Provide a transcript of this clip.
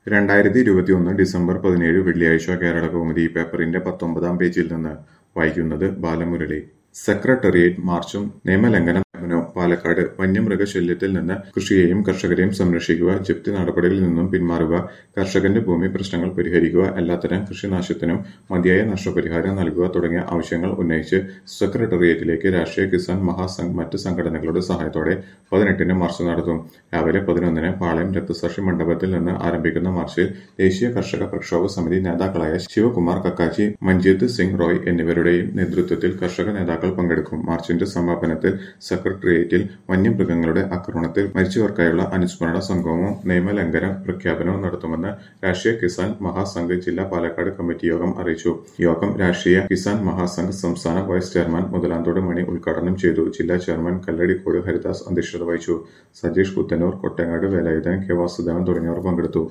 രണ്ടായിരത്തി ഇരുപത്തിയൊന്ന് ഡിസംബർ പതിനേഴ് വെള്ളിയാഴ്ച കേരള കൗമുദി പേപ്പറിന്റെ പത്തൊമ്പതാം പേജിൽ നിന്ന് വായിക്കുന്നത് ബാലമുരളി സെക്രട്ടേറിയറ്റ് മാർച്ചും നിയമലംഘനം ലംഘനോ പാലക്കാട് വന്യമൃഗശല്യത്തിൽ നിന്ന് കൃഷിയെയും കർഷകരെയും സംരക്ഷിക്കുക ജപ്തി നടപടികളിൽ നിന്നും പിന്മാറുക കർഷകന്റെ ഭൂമി പ്രശ്നങ്ങൾ പരിഹരിക്കുക എല്ലാത്തരം കൃഷിനാശത്തിനും മതിയായ നഷ്ടപരിഹാരം നൽകുക തുടങ്ങിയ ആവശ്യങ്ങൾ ഉന്നയിച്ച് സെക്രട്ടേറിയറ്റിലേക്ക് രാഷ്ട്രീയ കിസാൻ മഹാസംഘ് മറ്റ് സംഘടനകളുടെ സഹായത്തോടെ പതിനെട്ടിന് മാർച്ച് നടത്തും രാവിലെ പതിനൊന്നിന് പാളയം രക്തസാക്ഷി മണ്ഡപത്തിൽ നിന്ന് ആരംഭിക്കുന്ന മാർച്ചിൽ ദേശീയ കർഷക പ്രക്ഷോഭ സമിതി നേതാക്കളായ ശിവകുമാർ കക്കാച്ചി മഞ്ജീത് സിംഗ് റോയ് എന്നിവരുടെയും നേതൃത്വത്തിൽ കർഷക നേതാക്കൾ പങ്കെടുക്കും മാർച്ചിന്റെ സമാപനത്തിൽ സെക്രട്ടേറിയറ്റിൽ വന്യമൃഗങ്ങളുടെ ആക്രമണത്തിൽ മരിച്ചവർക്കായുള്ള അനുസ്മരണ സംഗമവും നിയമലംഘന പ്രഖ്യാപനവും നടത്തുമെന്ന് രാഷ്ട്രീയ കിസാൻ മഹാസംഘ് ജില്ലാ പാലക്കാട് കമ്മിറ്റി യോഗം അറിയിച്ചു യോഗം രാഷ്ട്രീയ കിസാൻ മഹാസംഘ് സംസ്ഥാന വൈസ് ചെയർമാൻ മുതലാന്തോട് മണി ഉദ്ഘാടനം ചെയ്തു ജില്ലാ ചെയർമാൻ കല്ലടിക്കോട് ഹരിദാസ് അധ്യക്ഷത വഹിച്ചു സജീഷ് പുത്തന്നൂർ കൊട്ടങ്ങാട് വേലായുധൻ കെ വാസുദേവൻ തുടങ്ങിയവർ പങ്കെടുത്തു